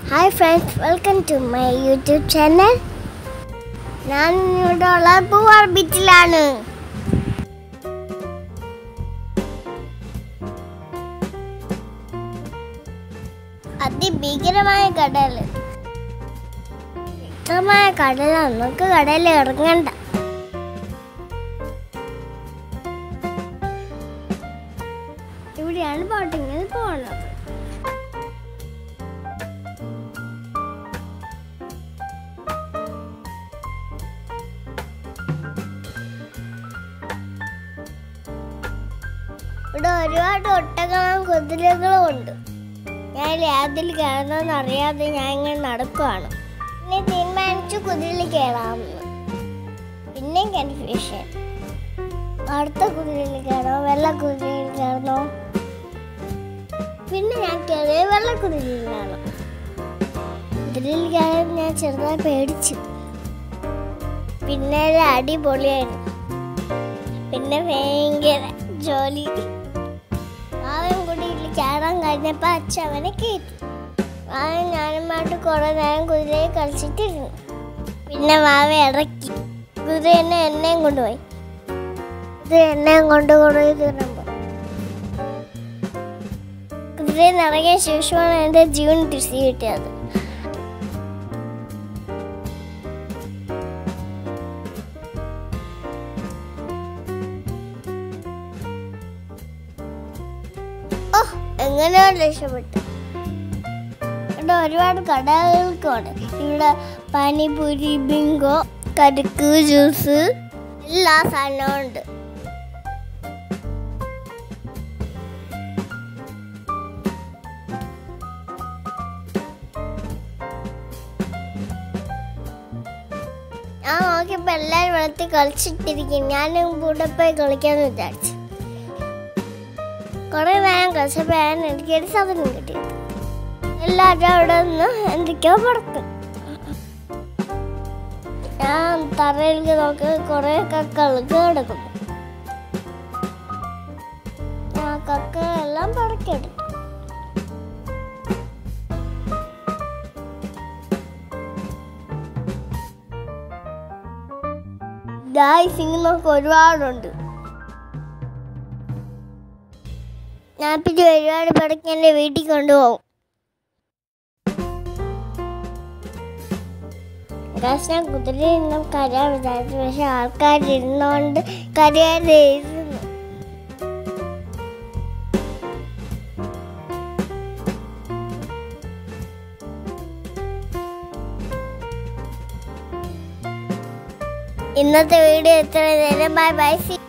hi friends welcome to my YouTube channel ഞാൻ ഇവിടെ വളർപ്പു ബീച്ചിലാണ് അതിഭീകരമായ കടൽ ശക്തമായ കടലാണ് നമുക്ക് കടലിൽ ഇറങ്ങണ്ട ഇവിടെയാണ് ബോട്ടിങ്ങിൽ പോകുന്നത് ഇവിടെ ഒരുപാട് ഒട്ടകങ്ങളും കുതിരകളും ഉണ്ട് ഞാൻ ഏതിൽ കയറണമെന്ന് അറിയാതെ ഞാൻ ഇങ്ങനെ നടക്കുവാണ് പിന്നെ തീരുമാനിച്ചു കുതിരയിൽ കയറാമെന്ന് പിന്നെ കൺഫ്യൂഷൻ അടുത്ത കുതിരയിൽ കയറണോ വെള്ള കുതിരയിൽ കയറണോ പിന്നെ ഞാൻ കയറിയ വെള്ള കുതിരയിലാണ് കുതിരയിൽ കയറാൻ ഞാൻ ചെറുതായി പേടിച്ചു പിന്നെ ഒരു അടിപൊളിയായിരുന്നു പിന്നെ ഭയങ്കര ജോലി അവൻ കൂടി ഇതിൽ കയറാൻ കഴിഞ്ഞപ്പോൾ അച്ഛൻ അവനെ കയറ്റി അവൻ ഞാനുമായിട്ട് കുറേ നേരം കുതിരയെ കളിച്ചിട്ടിരുന്നു പിന്നെ വാവ ഇറക്കി കുതിര എന്നെ എന്നെയും കൊണ്ടുപോയി കുതിര എന്നെയും കൊണ്ട് കുറേ ദൂരം പോയി കുതിരയിൽ നിറങ്ങിയ ശേഷമാണ് എൻ്റെ ജീവൻ തിരിച്ചു കിട്ടിയത് ഓ എങ്ങനെയോ രക്ഷപ്പെട്ടു ഇവിടെ ഒരുപാട് കടകൾക്കുണ്ട് ഇവിടെ പാനിപൂരി ബിങ്കോ കടുക്ക് ജ്യൂസ് എല്ലാ സാധനവും ഉണ്ട് ഞാൻ നോക്കിയപ്പോ എല്ലാരും വെള്ളത്തിൽ കളിച്ചിട്ടിരിക്കും ഞാനും കൂടെ പോയി കളിക്കാന്ന് വിചാരിച്ചു കുറെ നേരം കളിച്ചപ്പോ ഞാൻ എനിക്കൊരു സാധനം കിട്ടിയത് എല്ലാവരും അവിടെ നിന്ന് എന്തൊക്കെയോ പറക്കും ഞാൻ തറയിലേക്ക് നോക്കി കുറെ കക്കൾക്ക് കിടക്കുന്നു ഞാൻ കക്ക എല്ലാം പറക്കെടുത്തു ഗായ്സ് ഇങ്ങനെ നമുക്ക് ഒരുപാടുണ്ട് ഞാൻ പിന്നെ ഒരുപാട് പടക്കി എൻ്റെ വീട്ടിൽ കൊണ്ടുപോകും ഗായ്സ് ഞാൻ കുതിരയിൽ നിന്നും കരയാൻ വിചാരിച്ചു പക്ഷെ ആൾക്കാരിരുന്നോണ്ട് കരയാതെ ഇരുന്നു ഇന്നത്തെ വീഡിയോ എത്ര നേരം ബൈ ബൈ സി